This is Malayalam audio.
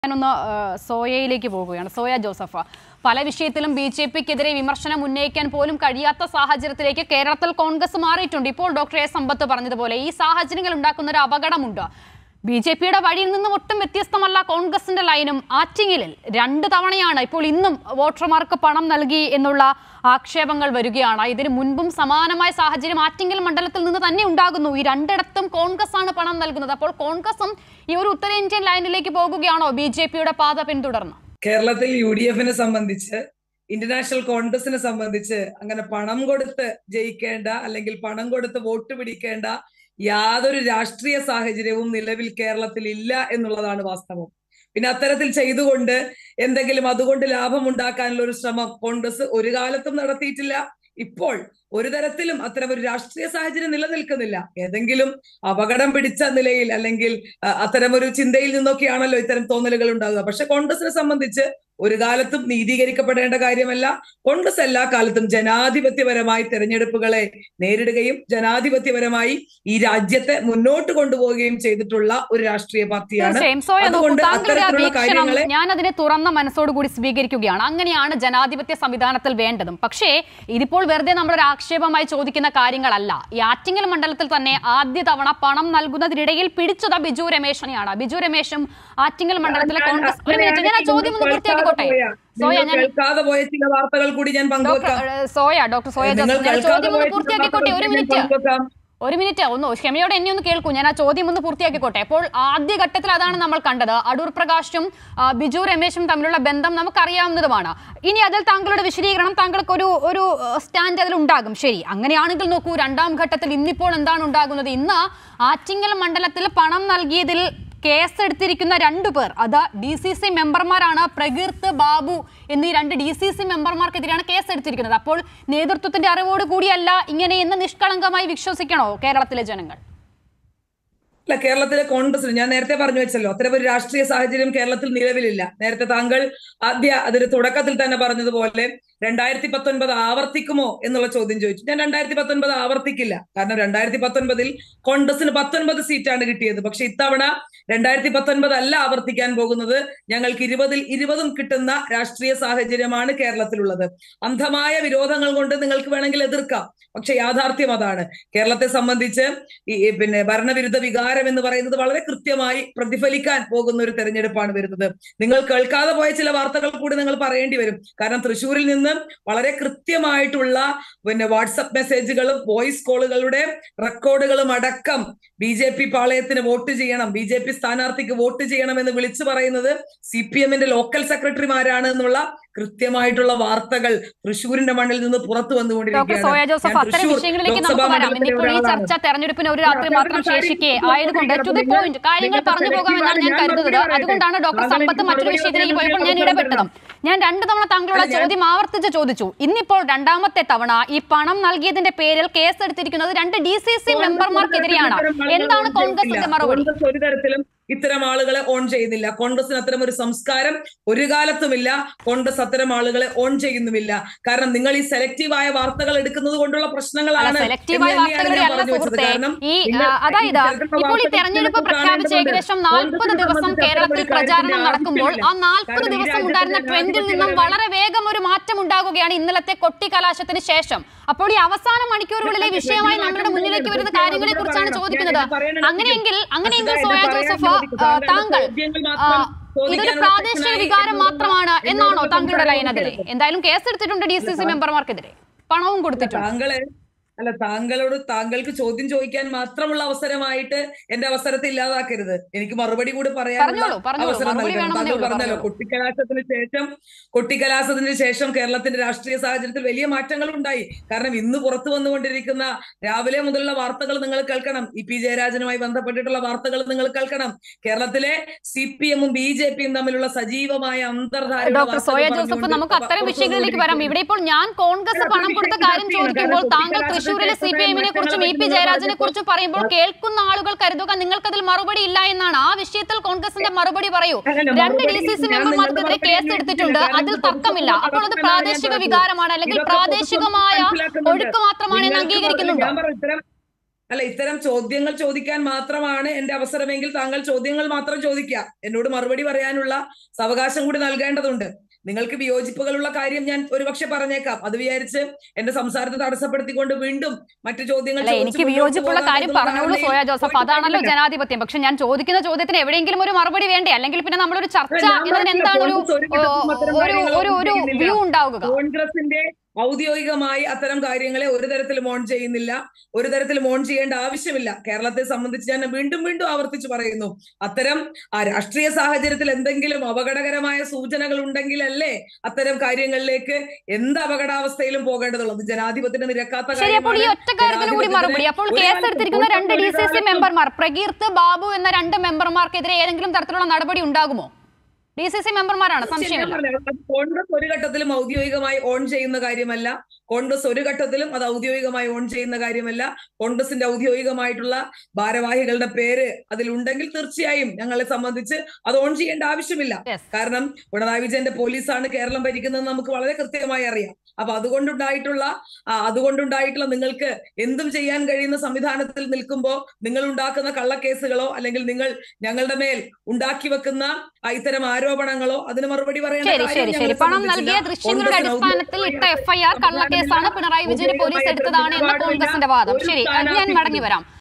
ഞാനൊന്ന് ആ, സോയയിലേക്ക് പോകുകയാണ് സോയ ജോസഫ് പല വിഷയത്തിലും ബി ജെ പിക്കെതിരെ വിമർശനം ഉന്നയിക്കാൻ പോലും കഴിയാത്ത സാഹചര്യത്തിലേക്ക് കേരളത്തിൽ കോൺഗ്രസ് മാറിയിട്ടുണ്ട് ഇപ്പോൾ ഡോക്ടർ എ സമ്പത്ത് പറഞ്ഞതുപോലെ ഈ സാഹചര്യങ്ങൾ ഉണ്ടാക്കുന്ന ഒരു അപകടമുണ്ട് ബി ജെ പിയുടെ വഴിയിൽ നിന്നും ഒട്ടും വ്യത്യസ്തമല്ല കോൺഗ്രസിന്റെ ലൈനും ആറ്റിങ്ങലിൽ രണ്ട് തവണയാണ് ഇപ്പോൾ ഇന്നും വോട്ടർമാർക്ക് പണം നൽകി എന്നുള്ള ആക്ഷേപങ്ങൾ വരികയാണ് ഇതിന് മുൻപും സമാനമായ സാഹചര്യം ആറ്റിങ്ങൽ മണ്ഡലത്തിൽ നിന്ന് തന്നെ ഉണ്ടാകുന്നു ഈ രണ്ടിടത്തും കോൺഗ്രസ് ആണ് പണം നൽകുന്നത് അപ്പോൾ കോൺഗ്രസും ഈ ഒരു ഉത്തരേന്ത്യൻ ലൈനിലേക്ക് പോകുകയാണോ ബി ജെ പിയുടെ പാത പിന്തുടർന്ന് കേരളത്തിൽ യു ഡി എഫിനെ സംബന്ധിച്ച് ഇന്റർനാഷണൽ കോൺഗ്രസിനെ സംബന്ധിച്ച് അങ്ങനെ പണം കൊടുത്ത് ജയിക്കേണ്ട അല്ലെങ്കിൽ പണം കൊടുത്ത് വോട്ട് പിടിക്കേണ്ട യാതൊരു രാഷ്ട്രീയ സാഹചര്യവും നിലവിൽ കേരളത്തിൽ ഇല്ല എന്നുള്ളതാണ് വാസ്തവം പിന്നെ അത്തരത്തിൽ ചെയ്തുകൊണ്ട് എന്തെങ്കിലും അതുകൊണ്ട് ലാഭം ഉണ്ടാക്കാനുള്ള ഒരു ശ്രമം കോൺഗ്രസ് ഒരു കാലത്തും നടത്തിയിട്ടില്ല ഇപ്പോൾ ഒരു തരത്തിലും അത്തരം ഒരു രാഷ്ട്രീയ സാഹചര്യം നിലനിൽക്കുന്നില്ല ഏതെങ്കിലും അപകടം പിടിച്ച നിലയിൽ അല്ലെങ്കിൽ അ- അത്തരം ഒരു ചിന്തയിൽ നിന്നൊക്കെയാണല്ലോ ഇത്തരം തോന്നലുകൾ ഉണ്ടാകുക പക്ഷെ കോൺഗ്രസിനെ സംബന്ധിച്ച് ഒരു കാലത്തും നീതീകരിക്കപ്പെടേണ്ട കാര്യമല്ല കോൺഗ്രസ് എല്ലാ കാലത്തും ജനാധിപത്യപരമായി തെരഞ്ഞെടുപ്പുകളെ നേരിടുകയും ജനാധിപത്യപരമായി ഈ രാജ്യത്തെ മുന്നോട്ട് കൊണ്ടുപോവുകയും ചെയ്തിട്ടുള്ള ഒരു രാഷ്ട്രീയ പാർട്ടിയാണ് തീർച്ചയായും സോയ നോക്കൂ അതുകൊണ്ട് താങ്കളുടെ ആ അത്തരത്തിലുള്ള വീക്ഷണം കാര്യങ്ങളെ ഞാൻ അതിനെ തുറന്ന മനസ്സോടു കൂടി സ്വീകരിക്കുകയാണ് അങ്ങനെയാണ് ജനാധിപത്യ സംവിധാനത്തിൽ വേണ്ടതും പക്ഷേ ഇതിപ്പോൾ വെറുതെ നമ്മളൊരു ആക്ഷേപമായി ചോദിക്കുന്ന കാര്യങ്ങളല്ല ഈ ആറ്റിങ്ങൽ മണ്ഡലത്തിൽ തന്നെ ആദ്യ തവണ പണം നൽകുന്നതിനിടയിൽ പിടിച്ചത് ബിജു രമേശനെയാണ് ബിജു രമേശും ആറ്റിങ്ങൽ മണ്ഡലത്തിലെ കോൺഗ്രസ് ഒരു മിനിറ്റ് ഞാൻ ആ ചോദ്യം ഒന്ന് പൂർത്തിയാക്കിക്കോട്ടെ സോയ ഞാൻ കേൾക്കാതെ പോയ ചില വാർത്തകൾ കൂടി ഞാൻ ഡോക്ടർ പങ്കുവെക്കാം ഏഹ്, സോയ ഡോക്ടർ സോയ നിങ്ങൾ ജോസഫ് ഞാൻ കേൾക്കാതെ ചോദ്യം പോയ ഒന്ന് ചില പൂർത്തിയാക്കിക്കോട്ടെ ഒരു വാർത്തകൾ മിനിറ്റ് ഞാൻ പങ്കുവെക്കാം ഒരു മിനിറ്റ് ഒന്ന് ക്ഷമയോടെ എന്നെ ഒന്ന് കേൾക്കൂ ഞാൻ ആ ചോദ്യം ഒന്ന് പൂർത്തിയാക്കിക്കോട്ടെ അപ്പോൾ ആദ്യ ഘട്ടത്തിൽ അതാണ് നമ്മൾ കണ്ടത് അടൂർ പ്രകാശും ആ, ബിജു രമേശും തമ്മിലുള്ള ബന്ധം നമുക്കറിയാവുന്നതുമാണ് ഇനി അതിൽ താങ്കളുടെ വിശദീകരണം താങ്കൾക്ക് ഒരു ഒരു സ്റ്റാൻഡ് അതിൽ ഉണ്ടാകും ശരി അങ്ങനെയാണെങ്കിൽ നോക്കൂ രണ്ടാം ഘട്ടത്തിൽ ഇന്നിപ്പോൾ എന്താണ് ഉണ്ടാകുന്നത് ഇന്ന് ആറ്റിങ്ങൽ മണ്ഡലത്തിൽ പണം നൽകിയതിൽ കേസെടുത്തിരിക്കുന്ന രണ്ടു പേർ അത് ഡി സി സി മെമ്പർമാരാണ് പ്രകീർത്ത് ബാബു എന്നീ രണ്ട് ഡി സി സി മെമ്പർമാർക്കെതിരെയാണ് കേസെടുത്തിരിക്കുന്നത് അപ്പോൾ നേതൃത്വത്തിന്റെ അറിവോട് കൂടിയല്ല ഇങ്ങനെ എന്ന് നിഷ്കളങ്കമായി വിശ്വസിക്കണോ കേരളത്തിലെ ജനങ്ങൾ അല്ല കേരളത്തിലെ കോൺഗ്രസിന് ഞാൻ നേരത്തെ പറഞ്ഞു വെച്ചല്ലോ അത്തരം ഒരു രാഷ്ട്രീയ സാഹചര്യം കേരളത്തിൽ നിലവിലില്ല നേരത്തെ താങ്കൾ ആദ്യ അതിന്റെ തുടക്കത്തിൽ തന്നെ പറഞ്ഞതുപോലെ രണ്ടായിരത്തി പത്തൊൻപത് ആവർത്തിക്കുമോ എന്നുള്ള ചോദ്യം ചോദിച്ചു ഞാൻ രണ്ടായിരത്തി പത്തൊൻപത് ആവർത്തിക്കില്ല കാരണം രണ്ടായിരത്തി പത്തൊൻപതിൽ കോൺഗ്രസിന് പത്തൊൻപത് സീറ്റാണ് കിട്ടിയത് പക്ഷെ ഇത്തവണ രണ്ടായിരത്തി പത്തൊൻപത് അല്ല ആവർത്തിക്കാൻ പോകുന്നത് ഞങ്ങൾക്ക് ഇരുപതിൽ ഇരുപതും കിട്ടുന്ന രാഷ്ട്രീയ സാഹചര്യമാണ് കേരളത്തിലുള്ളത് അന്ധമായ വിരോധങ്ങൾ കൊണ്ട് നിങ്ങൾക്ക് വേണമെങ്കിൽ എതിർക്കാം പക്ഷെ യാഥാർത്ഥ്യം അതാണ് കേരളത്തെ സംബന്ധിച്ച് ഈ ഈ പിന്നെ ഭരണവിരുദ്ധ വികാരം എന്ന് പറയുന്നത് വളരെ കൃത്യമായി പ്രതിഫലിക്കാൻ പോകുന്ന ഒരു തെരഞ്ഞെടുപ്പാണ് വരുന്നത് നിങ്ങൾ കേൾക്കാതെ പോയ ചില വാർത്തകൾ കൂടി നിങ്ങൾ പറയേണ്ടി വരും കാരണം തൃശ്ശൂരിൽ നിന്ന് വളരെ കൃത്യമായിട്ടുള്ള പിന്നെ വാട്സപ്പ് മെസ്സേജുകളും വോയിസ് കോളുകളുടെ റെക്കോർഡുകളും അടക്കം ബി ജെ പി പാളയത്തിന് വോട്ട് ചെയ്യണം ബി ജെ പി സ്ഥാനാർത്ഥിക്ക് വോട്ട് ചെയ്യണം എന്ന് വിളിച്ചു പറയുന്നത് സി പി എമ്മിന്റെ ലോക്കൽ സെക്രട്ടറിമാരാണ് എന്നുള്ള കൃത്യമായിട്ടുള്ള വാർത്തകൾ തൃശ്ശൂരിന്റെ മണ്ണിൽ നിന്ന് പുറത്തു ഡോക്ടർ സോയ ജോസഫ് ഞാൻ അത്തരം തൃശ്ശൂർ വിഷയങ്ങളിലേക്ക് ലോക്സഭാ നമുക്ക് വരാം മണ്ഡലത്തിലെ ഇന്നിപ്പോൾ ഈ ഒരാളാണ്. ചർച്ച തെരഞ്ഞെടുപ്പിന് ഒരു രാത്രി ഡോക്ടർ മാത്രം അതിന്റെ ശേഷിക്കെ കാര്യം ആയതുകൊണ്ട് ടു ദി നിങ്ങൾ- പോയിന്റ് കാര്യങ്ങൾ നിങ്ങൾ പറഞ്ഞു പോകാമെന്നാണ് ഞാൻ ഞാൻ കരുതുന്നത് മറുപടി അതുകൊണ്ടാണ് ഡോക്ടർ പറയട്ടെ. സമ്പത്ത് മറ്റൊരു മറുപടി വിഷയത്തിലേക്ക് പറയാൻ പോയപ്പോൾ ഞാൻ ഞാൻ ഇടപെട്ടതും ഞാൻ രണ്ടു തവണ താങ്കളോട് അല്ല, ഞാൻ- ചോദ്യം ആവർത്തിച്ച് ചോദിച്ചു ഇന്നിപ്പോൾ രണ്ടാമത്തെ തവണ ഈ പണം നൽകിയതിന്റെ പേരിൽ കേസ് എടുത്തിരിക്കുന്നത് രണ്ട് ഡി സി സി മെമ്പർമാർക്കെതിരെയാണ് എന്താണ് കോൺഗ്രസിന്റെ മറുപടി കോൺഗ്രസ് ഒരു തരത്തിലും ഇത്തരം ആളുകളെ ഓൺ ചെയ്യുന്നില്ല കോൺഗ്രസിന് അത്തരം ഒരു സംസ്കാരം ഒരു കാലത്തുമില്ല കോൺഗ്രസ് അത്തരം ആളുകളെ ഓൺ ചെയ്യുന്നുമില്ല കാരണം നിങ്ങൾ ഈ സെലക്റ്റീവായ വാർത്തകൾ എടുക്കുന്നത് കൊണ്ടുള്ള അല്ല പ്രശ്നങ്ങളാണ് സെലക്റ്റീവായ എന്ന് തന്നെയാണ് വാർത്തകളുടെ ഞാൻ അല്ല പറഞ്ഞു വെച്ചത്. സുഹൃത്തെ കാരണം ഈ നിങ്ങൾ ആ, അതായത് ഇത്തരത്തിലുള്ള ഇപ്പോൾ ഈ വാർത്തകൾ തെരഞ്ഞെടുപ്പ് ചിലപ്പോൾ പ്രഖ്യാപിച്ച് കാണേണ്ടതുണ്ട്. ഏകദേശം നാൽപ്പത് കോൺഗ്രസിനെ ദിവസം സംബന്ധിച്ച് കേരളത്തിൽ അത്തരം ഒരു പ്രചാരണം കാര്യത്തിന്റെ നടക്കുമ്പോൾ ആ ആവശ്യമില്ല. നാൽപ്പത് കാരണം ഈ ദിവസം രാജ്യത്തെ ഉണ്ടായിരുന്ന ട്രെൻഡിൽ നിന്നും ജനാധിപത്യ വളരെ വേഗം ഒരു മാറ്റം ഉണ്ടാകുകയാണ് ഇന്നലത്തെ കൊട്ടിക്കലാശത്തിന് ശേഷം അപ്പോൾ ഈ അവസാന മണിക്കൂറുകളിലെ വിഷയമായി നമ്മുടെ മുന്നിലേക്ക് വരുന്ന കാര്യങ്ങളെ കുറിച്ചാണ് ചോദിക്കുന്നത് അങ്ങനെയെങ്കിൽ അങ്ങനെയെങ്കിൽ സോയ ജോസഫ് ആ, താങ്കൾ ആ, ഇതൊരു പ്രാദേശിക വികാരം മാത്രമാണ് എന്നാണോ താങ്കളുടെ ലൈൻ അതിലെ എന്തായാലും കേസെടുത്തിട്ടുണ്ട് ഡി സി സി മെമ്പർമാർക്കെതിരെ പണവും കൊടുത്തിട്ടുണ്ട് താങ്കളെ അല്ല താങ്കളോട് താങ്കൾക്ക് ചോദ്യം ചോദിക്കാൻ മാത്രമുള്ള അവസരമായിട്ട് എന്റെ അവസരത്തെ ഇല്ലാതാക്കരുത് എനിക്ക് മറുപടി കൂടി പറയാനുള്ള പറഞ്ഞോളൂ, പറഞ്ഞോളൂ. അവസരം മറുപടി നൽകണം വേണമെന്നേ താങ്കൾ ഉള്ളൂ, പറഞ്ഞല്ലോ പറഞ്ഞോളൂ. കൊട്ടിക്കലാശത്തിന് ശേഷം കൊട്ടിക്കലാശത്തിന് ശേഷം കേരളത്തിന്റെ രാഷ്ട്രീയ സാഹചര്യത്തിൽ വലിയ മാറ്റങ്ങൾ ഉണ്ടായി കാരണം ഇന്ന് പുറത്തു വന്നുകൊണ്ടിരിക്കുന്ന രാവിലെ മുതലുള്ള വാർത്തകൾ നിങ്ങൾ കേൾക്കണം ഇ പി ജയരാജനുമായി ബന്ധപ്പെട്ടിട്ടുള്ള വാർത്തകൾ നിങ്ങൾ കേൾക്കണം കേരളത്തിലെ സി പി എമ്മും ബി ജെ പിയും തമ്മിലുള്ള സജീവമായ അന്തർധാര ഡോക്ടർ സോയ ജോസഫ് നമുക്ക് അത്തരം വിഷയങ്ങളിലേക്ക് വരാം ഇവിടെ ഇപ്പോൾ ഞാൻ കോൺഗ്രസ് പണം കൊടുത്ത കാര്യം ചോദിക്കുമ്പോൾ താങ്കൾ തൃശ്ശൂരിലെ സി പി എമ്മിനെ കുറിച്ചും ഇ പി ജയരാജനെ കുറിച്ചും പറയുമ്പോൾ കേൾക്കുന്ന ആളുകൾ കരുതുക നിങ്ങൾക്കതിൽ മറുപടി ഇല്ല എന്നാണ് ആ വിഷയത്തിൽ കോൺഗ്രസിന്റെ മറുപടി പറയൂ രണ്ട് ഡി സി സി മെമ്പർമാർക്കെതിരെ കേസ് എടുത്തിട്ടുണ്ട് അതിൽ തർക്കമില്ല അപ്പോൾ അത് പ്രാദേശിക വികാരമാണ് അല്ലെങ്കിൽ പ്രാദേശികമായ ഒഴുക്ക് മാത്രമാണ് എന്ന് അംഗീകരിക്കുന്നുണ്ടോ ഞാൻ പറഞ്ഞു ഇത്തരം അല്ല ഇത്തരം ചോദ്യങ്ങൾ ചോദിക്കാൻ മാത്രമാണ് എന്റെ അവസരമെങ്കിൽ താങ്കൾ ചോദ്യങ്ങൾ മാത്രം ചോദിക്കുക എന്നോട് മറുപടി പറയാനുള്ള സാവകാശം കൂടി നൽകേണ്ടതുണ്ട് നിങ്ങൾക്ക് വിയോജിപ്പുകളുള്ള കാര്യം ഞാൻ ഒരുപക്ഷെ പറഞ്ഞേക്കാം അത് വിചാരിച്ച് എന്റെ സംസാരത്തെ തടസ്സപ്പെടുത്തിക്കൊണ്ട് വീണ്ടും മറ്റു ചോദ്യങ്ങൾ അല്ല ചോദിച്ച് എനിക്ക് മുന്നോട്ട് വിയോജിപ്പുള്ള പോകാം കാര്യം എന്നുള്ള പറഞ്ഞോളൂ ധാരണയിൽ സോയ ജോസഫ് പോയിട്ട് അതാണല്ലോ കാര്യമില്ല. ജനാധിപത്യം പക്ഷെ ഞാൻ ചോദിക്കുന്ന ചോദ്യത്തിന് എവിടെയെങ്കിലും ഒരു മറുപടി വേണ്ടേ അല്ലെങ്കിൽ പിന്നെ നമ്മളൊരു ചർച്ച ഞാൻ എന്നതിന് പറഞ്ഞില്ല, എന്താണ് ഒരു കോൺഗ്രസ് ഒരു ഘട്ടത്തിലും അത്തരം ഒരു ഒരു ഒരു കാര്യങ്ങളൊന്നും വ്യൂ ചെയ്യുന്നില്ല. ഉണ്ടാവുക കോൺഗ്രസിന്റെ ഔദ്യോഗികമായി അത്തരം കാര്യങ്ങളെ ഒരു തരത്തിലും ഓൺ ചെയ്യുന്നില്ല ഒരു തരത്തിലും ഓൺ ചെയ്യേണ്ട ആവശ്യമില്ല കേരളത്തെ സംബന്ധിച്ച് ഞാൻ വീണ്ടും വീണ്ടും ആവർത്തിച്ച് പറയുന്നു അത്തരം ആ രാഷ്ട്രീയ സാഹചര്യത്തിൽ എന്തെങ്കിലും അപകടകരമായ സൂചനകൾ ഉണ്ടെങ്കിലല്ലേ അത്തരം കാര്യങ്ങളിലേക്ക് എന്ത് അപകടാവസ്ഥയിലും പോകേണ്ടതുള്ളത് ജനാധിപത്യത്തിന് നിരക്കാത്ത ശരി അപ്പോൾ ഈ കാര്യമാണ്. ഒറ്റ കാര്യത്തിന് കൂടി മറുപടി അപ്പോൾ ഒരു കേസ് കാലത്തും എടുത്തിരിക്കുന്ന രണ്ട് ഡി സി സി ഒരു മെമ്പർമാർ പ്രകീർത്ത് ബാബു എന്ന രണ്ട് മെമ്പർമാർക്കെതിരെ ഏതെങ്കിലും തരത്തിലുള്ള നടപടി ഉണ്ടാകുമോ ഡി സി സി മെമ്പർമാരാണ് ശരി, ഞാൻ സംശയമില്ല പറഞ്ഞല്ലോ, അത് കോൺഗ്രസ് ഒരു ഘട്ടത്തിലും ഔദ്യോഗികമായി ഓൺ ചെയ്യുന്ന കാര്യമല്ല കോൺഗ്രസ് ഒരു ഘട്ടത്തിലും അത് ഔദ്യോഗികമായി ഓൺ ചെയ്യുന്ന കാര്യമല്ല കോൺഗ്രസിന്റെ ഔദ്യോഗികമായിട്ടുള്ള ഭാരവാഹികളുടെ പേര് അതിലുണ്ടെങ്കിൽ തീർച്ചയായും ഞങ്ങളെ സംബന്ധിച്ച് അത് ഓൺ ചെയ്യേണ്ട ആവശ്യമില്ല Yes. കാരണം പിണറായി വിജയന്റെ പോലീസാണ് കേരളം ഭരിക്കുന്നത് നമുക്ക് വളരെ കൃത്യമായി അറിയാം അപ്പൊ അതുകൊണ്ടുണ്ടായിട്ടുള്ള ആ, അതുകൊണ്ടുണ്ടായിട്ടുള്ള നിങ്ങൾക്ക് എന്തും ചെയ്യാൻ കഴിയുന്ന സംവിധാനത്തിൽ നിൽക്കുമ്പോൾ നിങ്ങൾ ഉണ്ടാക്കുന്ന കള്ളക്കേസുകളോ അല്ലെങ്കിൽ നിങ്ങൾ ഞങ്ങളുടെ മേൽ ഉണ്ടാക്കി വെക്കുന്ന ആ, ഇത്തരം ആരോപണങ്ങളോ അതിന് മറുപടി പറയേണ്ട ശരി കാര്യം ശരി ഞങ്ങളെ ശരി പണം സംബന്ധിച്ചില്ല. നൽകിയ ദൃശ്യങ്ങളുടെ കോൺഗ്രസിന് അടിസ്ഥാനത്തിൽ ഇട്ട ഔദ്യോഗികമായ എഫ്ഐആർ കള്ളക്കേസാണ് പിണറായി വിജയൻ പോലീസ് എടുത്തതാണ് എന്ന കോൺഗ്രസിന്റെ വാദം ശരി അത് ഞാൻ മടങ്ങി വരാം